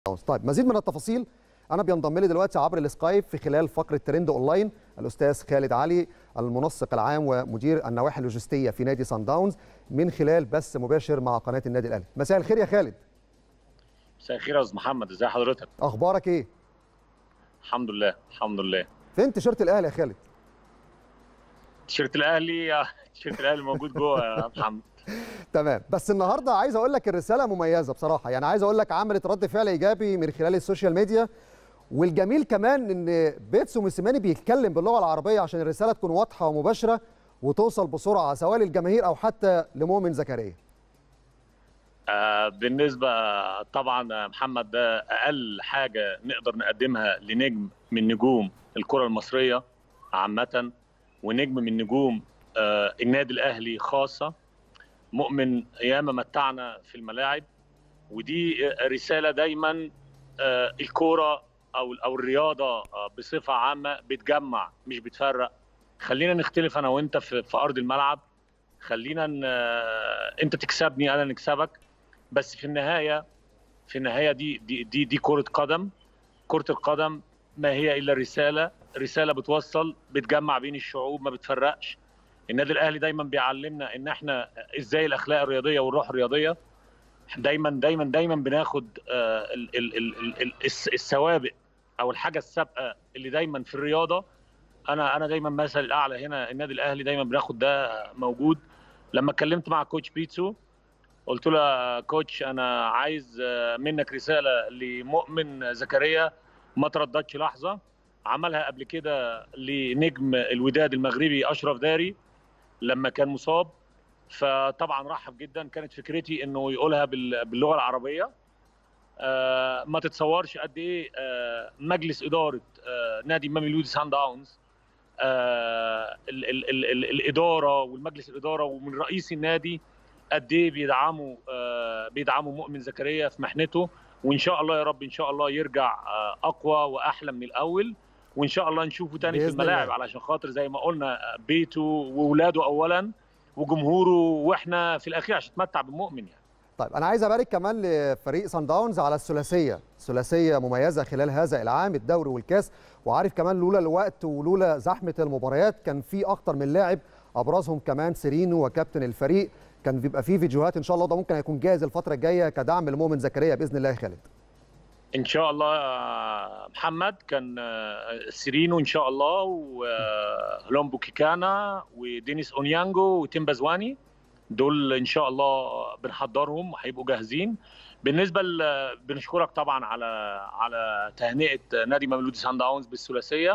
طيب مزيد من التفاصيل انا بينضم لي دلوقتي عبر السكايب في خلال فقره ترند اونلاين الاستاذ خالد علي المنسق العام ومدير النواحي اللوجستيه في نادي سان داونز من خلال بث مباشر مع قناه النادي الاهلي مساء الخير يا خالد مساء الخير يا استاذ محمد ازي حضرتك اخبارك ايه الحمد لله الحمد لله فين تيشيرت الاهلي يا خالد تيشيرت الاهلي تيشيرت الاهلي موجود جوه يا محمد تمام بس النهارده عايز اقول لك الرساله مميزه بصراحه يعني عايز اقول لك عملت رد فعل ايجابي من خلال السوشيال ميديا والجميل كمان ان بيتسو موسيماني بيتكلم باللغه العربيه عشان الرساله تكون واضحه ومباشره وتوصل بسرعه سواء للجماهير او حتى لمؤمن زكريا آه بالنسبه طبعا محمد ده اقل حاجه نقدر نقدمها لنجم من نجوم الكره المصريه عامه ونجم من نجوم آه النادي الاهلي خاصه مؤمن ياما متعنا في الملاعب ودي رساله دايما آه الكوره او او الرياضه بصفه عامه بتجمع مش بتفرق خلينا نختلف انا وانت في, في ارض الملعب خلينا ن... انت تكسبني انا نكسبك بس في النهايه في النهايه دي دي دي, دي كره قدم كره القدم ما هي الا رساله رساله بتوصل بتجمع بين الشعوب ما بتفرقش النادي الاهلي دايما بيعلمنا ان احنا ازاي الاخلاق الرياضيه والروح الرياضيه دايما دايما دايما بناخد ال ال ال ال السوابق او الحاجه السابقه اللي دايما في الرياضه انا انا دايما مثل الاعلى هنا النادي الاهلي دايما بناخد ده موجود لما اتكلمت مع كوتش بيتسو قلت له كوتش انا عايز منك رساله لمؤمن زكريا ما ترددش لحظه عملها قبل كده لنجم الوداد المغربي اشرف داري لما كان مصاب فطبعا رحب جدا كانت فكرتي انه يقولها باللغه العربيه آه ما تتصورش قد ايه آه مجلس اداره آه نادي ماميلودي سان داونز ال ال ال ال الاداره والمجلس الاداره ومن رئيس النادي قد ايه بيدعموا بيدعموا مؤمن زكريا في محنته وان شاء الله يا رب ان شاء الله يرجع اقوى واحلى من الاول وان شاء الله نشوفه تاني في الملاعب الله. علشان خاطر زي ما قلنا بيته واولاده اولا وجمهوره واحنا في الاخير عشان نتمتع بالمؤمن يعني طيب انا عايز ابارك كمان لفريق سان داونز على الثلاثيه ثلاثيه مميزه خلال هذا العام الدوري والكاس وعارف كمان لولا الوقت ولولا زحمه المباريات كان في اكتر من لاعب ابرزهم كمان سيرينو وكابتن الفريق كان بيبقى فيه فيديوهات ان شاء الله ده ممكن هيكون جاهز الفتره الجايه كدعم لمؤمن زكريا باذن الله يا خالد ان شاء الله محمد كان سيرينو ان شاء الله ولومبو كيكانا ودينيس اونيانجو وتيم بازواني دول ان شاء الله بنحضرهم وهيبقوا جاهزين بالنسبه بنشكرك طبعا على على تهنئه نادي مملودي سان داونز بالثلاثيه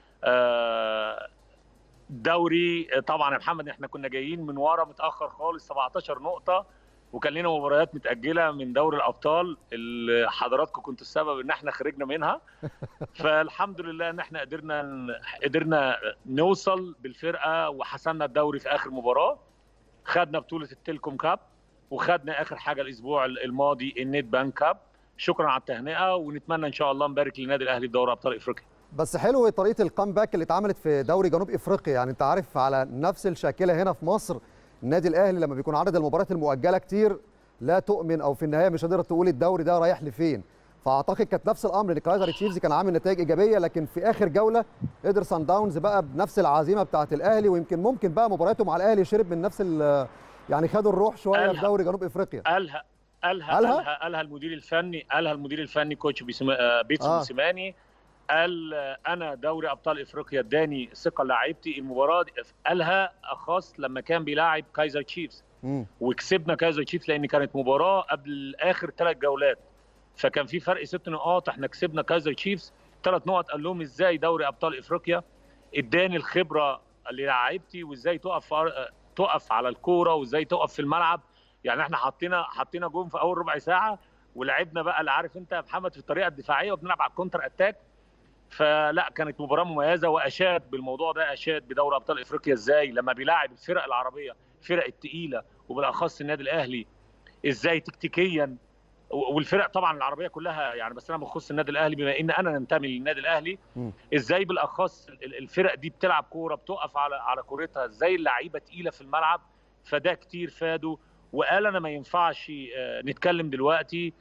دوري طبعا يا محمد احنا كنا جايين من ورا متاخر خالص 17 نقطه وكان لنا مباريات متاجله من دوري الابطال اللي حضراتكم كنتوا السبب ان احنا خرجنا منها فالحمد لله ان احنا قدرنا قدرنا نوصل بالفرقه وحسمنا الدوري في اخر مباراه خدنا بطوله التلكوم كاب وخدنا اخر حاجه الاسبوع الماضي النت بانك كاب شكرا على التهنئه ونتمنى ان شاء الله نبارك للنادي الاهلي في دوري ابطال افريقيا بس حلو طريقه الكامباك اللي اتعملت في دوري جنوب افريقيا يعني انت عارف على نفس الشاكله هنا في مصر النادي الاهلي لما بيكون عدد المباريات المؤجله كتير لا تؤمن او في النهايه مش قادر تقول الدوري ده رايح لفين فاعتقد كانت نفس الامر لكايزر تشيفز كان عامل نتائج ايجابيه لكن في اخر جوله قدر سان داونز بقى بنفس العزيمه بتاعه الاهلي ويمكن ممكن بقى مبارياته مع الاهلي شرب من نفس يعني خدوا الروح شويه في دوري جنوب افريقيا قالها قالها قالها قالها المدير الفني قالها المدير الفني كوتش بيتسو آه. موسيماني قال انا دوري ابطال افريقيا اداني ثقه لعيبتي المباراه دي قالها خاص لما كان بيلاعب كايزر تشيفز وكسبنا كايزر تشيفز لان كانت مباراه قبل اخر ثلاث جولات فكان في فرق ست نقاط احنا كسبنا كايزر تشيفز ثلاث نقط قال لهم ازاي دوري ابطال افريقيا اداني الخبره للاعيبتي وازاي تقف تقف على الكوره وازاي تقف في الملعب يعني احنا حطينا حطينا جون في اول ربع ساعه ولعبنا بقى اللي عارف انت يا محمد في الطريقه الدفاعيه وبنلعب على الكونتر اتاك فلا كانت مباراه مميزه واشاد بالموضوع ده اشاد بدوري ابطال افريقيا ازاي لما بيلاعب الفرق العربيه الفرق الثقيله وبالاخص النادي الاهلي ازاي تكتيكيا والفرق طبعا العربيه كلها يعني بس انا بخص النادي الاهلي بما ان انا ننتمي للنادي الاهلي ازاي بالاخص الفرق دي بتلعب كوره بتقف على على كورتها ازاي اللعيبه تقيله في الملعب فده كتير فاده وقال انا ما ينفعش نتكلم دلوقتي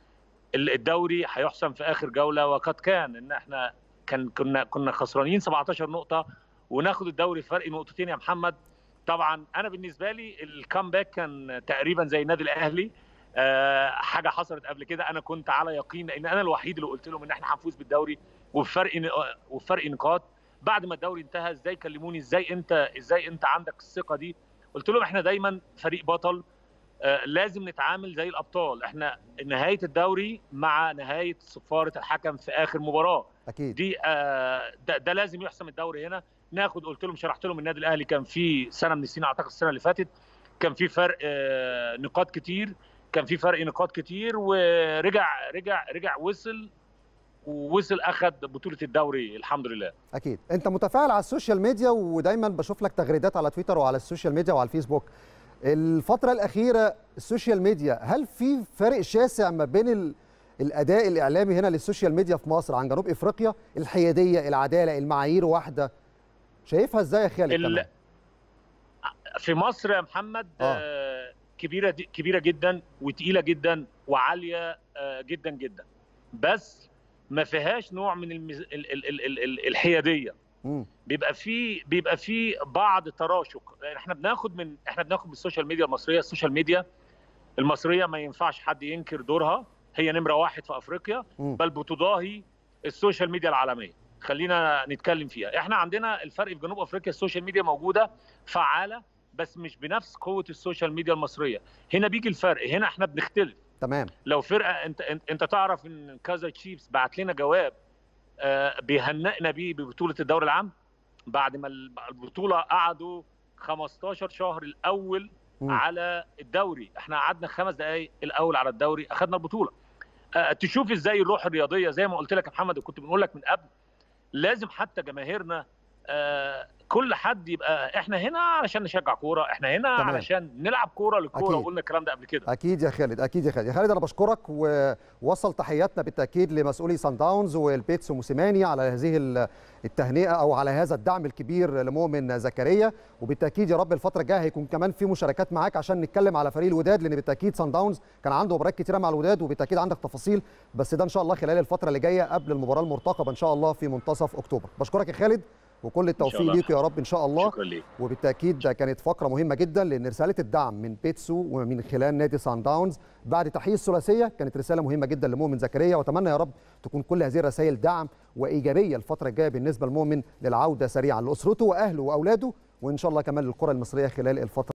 الدوري هيحسم في اخر جوله وقد كان ان احنا كان كنا كنا خسرانين 17 نقطه وناخد الدوري فرق نقطتين يا محمد طبعا انا بالنسبه لي الكامباك كان تقريبا زي النادي الاهلي أه حاجه حصلت قبل كده انا كنت على يقين لان انا الوحيد اللي قلت لهم ان احنا هنفوز بالدوري وبفرق وبفرق نقاط بعد ما الدوري انتهى ازاي كلموني ازاي انت ازاي انت عندك الثقه دي قلت لهم احنا دايما فريق بطل آه لازم نتعامل زي الابطال احنا نهايه الدوري مع نهايه صفاره الحكم في اخر مباراه اكيد دي آه ده, ده لازم يحسم الدوري هنا ناخد قلت لهم شرحت لهم النادي الاهلي كان في سنه من السنين اعتقد السنه اللي فاتت كان في فرق آه نقاط كتير كان في فرق نقاط كتير ورجع رجع رجع وصل ووصل اخذ بطوله الدوري الحمد لله اكيد انت متفاعل على السوشيال ميديا ودايما بشوف لك تغريدات على تويتر وعلى السوشيال ميديا وعلى الفيسبوك الفتره الاخيره السوشيال ميديا هل في فرق شاسع ما بين ال... الاداء الاعلامي هنا للسوشيال ميديا في مصر عن جنوب افريقيا الحياديه العداله المعايير واحده شايفها ازاي يا خالد ال... في مصر يا محمد آه. آه كبيره دي كبيره جدا وتقيله جدا وعاليه آه جدا جدا بس ما فيهاش نوع من المز... ال... ال... ال... ال... الحياديه مم. بيبقى في بيبقى في بعض تراشق احنا بناخد من احنا بناخد من السوشيال ميديا المصريه السوشيال ميديا المصريه ما ينفعش حد ينكر دورها هي نمره واحد في افريقيا مم. بل بتضاهي السوشيال ميديا العالميه خلينا نتكلم فيها احنا عندنا الفرق في جنوب افريقيا السوشيال ميديا موجوده فعاله بس مش بنفس قوه السوشيال ميديا المصريه هنا بيجي الفرق هنا احنا بنختلف تمام لو فرقه انت انت, انت تعرف ان كازا تشيفز بعت لنا جواب آه بيهنئنا بيه ببطوله الدوري العام بعد ما البطوله قعدوا 15 شهر الاول مم. على الدوري احنا قعدنا خمس دقائق الاول على الدوري اخذنا البطوله أه تشوف ازاي الروح الرياضيه زي ما قلت لك يا محمد وكنت بنقول لك من قبل لازم حتى جماهيرنا أه كل حد يبقى احنا هنا علشان نشجع كوره احنا هنا تمام. علشان نلعب كوره للكوره أكيد. وقلنا الكلام ده قبل كده اكيد يا خالد اكيد يا خالد يا خالد انا بشكرك ووصل تحياتنا بالتاكيد لمسؤولي سان داونز والبيتسو موسيماني على هذه ال- التهنئه او على هذا الدعم الكبير لمؤمن زكريا وبالتاكيد يا رب الفتره الجايه هيكون كمان في مشاركات معاك عشان نتكلم على فريق الوداد لان بالتاكيد سان داونز كان عنده مباريات كتيره مع الوداد وبالتاكيد عندك تفاصيل بس ده ان شاء الله خلال الفتره اللي جايه قبل المباراه المرتقبه ان شاء الله في منتصف اكتوبر بشكرك يا خالد وكل التوفيق الله. ليك يا رب ان شاء الله شكرا ليك وبالتاكيد ده كانت فقره مهمه جدا لان رساله الدعم من بيتسو ومن خلال نادي سان داونز بعد تحقيق الثلاثيه كانت رساله مهمه جدا لمؤمن زكريا واتمنى يا رب تكون كل هذه الرسائل دعم وايجابيه الفتره الجايه بالنسبه لمؤمن للعوده سريعا لاسرته واهله واولاده وان شاء الله كمان للكره المصريه خلال الفتره